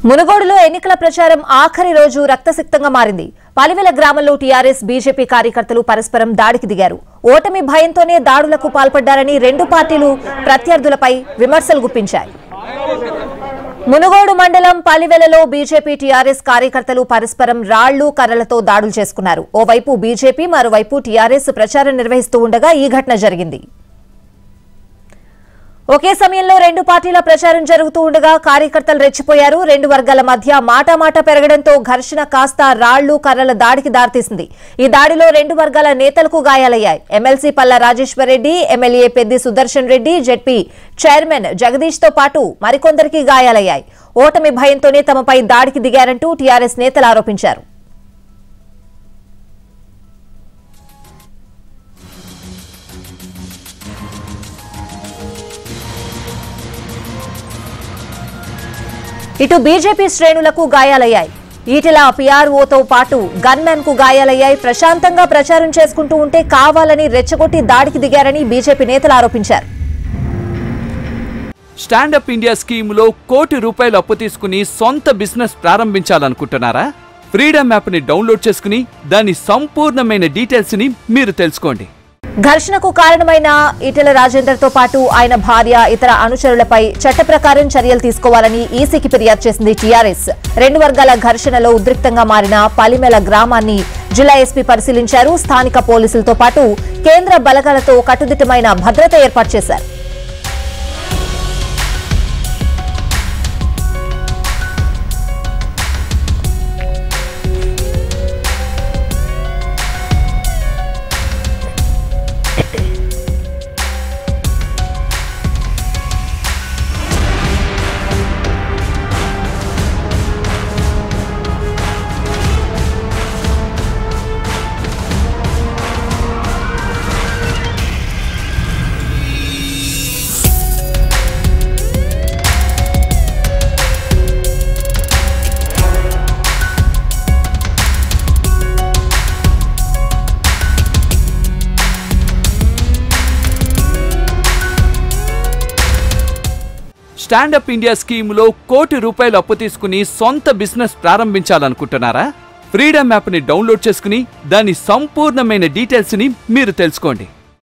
మునుగోడులో ఎన్నికల ప్రచారం ఆఖరి రోజు రక్తసిక్తంగా మారింది పలివెల గ్రామంలో టీఆర్ఎస్ బీజేపీ కార్యకర్తలు పరస్పరం దాడికి దిగారు ఓటమి భయంతోనే దాడులకు పాల్పడ్డారని రెండు పార్టీలు ప్రత్యర్థులపై విమర్శలు గుప్పించాయి మునుగోడు మండలం పలివెలలో బీజేపీ టీఆర్ఎస్ కార్యకర్తలు పరస్పరం రాళ్లు కర్రలతో దాడులు చేసుకున్నారు ఓవైపు బీజేపీ మరోవైపు టీఆర్ఎస్ ప్రచారం నిర్వహిస్తూ ఉండగా ఈ ఘటన జరిగింది ఒకే సమయంలో రెండు పార్టీల ప్రచారం జరుగుతూ ఉండగా కార్యకర్తలు రెచ్చిపోయారు రెండు వర్గాల మధ్య మాటామాట పెరగడంతో ఘర్షణ కాస్త రాళ్లు కర్రల దాడికి దారితీసింది ఈ దాడిలో రెండు వర్గాల నేతలకు గాయాలయ్యాయి MLC Palla Rajeshwar Reddy MLA Peddi Sudarshan Reddy ZP chairman Jagadish తో పాటు మరికొందరికి గాయాలయ్యాయి ఓటమి భయంతోనే తమపై దాడికి దిగారంటూ టీఆర్ఎస్ నేతలు ఆరోపించారు ఇటు బీజేపీ శ్రేణులకు గాయాలయ్యాయి ఈటెల పీఆర్ఓతో పాటు గన్మెన్ కు గాయాలయ్యాయి ప్రశాంతంగా ప్రచారం చేసుకుంటూ ఉంటే కావాలని రెచ్చగొట్టి దాడికి దిగారని బీజేపీ నేతలు ఆరోపించారు స్టాండప్ ఇండియా స్కీములో కోటి రూపాయలు అప్పు తీసుకుని సొంత బిజినెస్ ప్రారంభించాలనుకుంటున్నారా ఫ్రీడమ్ యాప్ని డౌన్లోడ్ చేసుకుని దాని సంపూర్ణమైన డీటెయిల్స్ని మీరు తెలుసుకోండి ఘర్షణకు కారణమైన ఈటెల రాజేందర్ తో పాటు ఆయన భార్య ఇతర అనుచరులపై చట్ట ప్రకారం చర్యలు తీసుకోవాలని ఈసీకి ఫిర్యాదు చేసింది టీఆర్ఎస్ రెండు వర్గాల ఘర్షణలో ఉద్రిక్తంగా మారిన పలిమెల గ్రామాన్ని జిల్లా ఎస్పీ పరిశీలించారు స్థానిక పోలీసులతో పాటు కేంద్ర బలగాలతో కట్టుదిట్టమైన భద్రత ఏర్పాటు చేశారు స్టాండప్ ఇండియా స్కీములో కోటి రూపాయలు అప్పు తీసుకుని సొంత బిజినెస్ ప్రారంభించాలనుకుంటున్నారా ఫ్రీడమ్ యాప్ని డౌన్లోడ్ చేసుకుని దాని సంపూర్ణమైన డీటెయిల్స్ని మీరు తెలుసుకోండి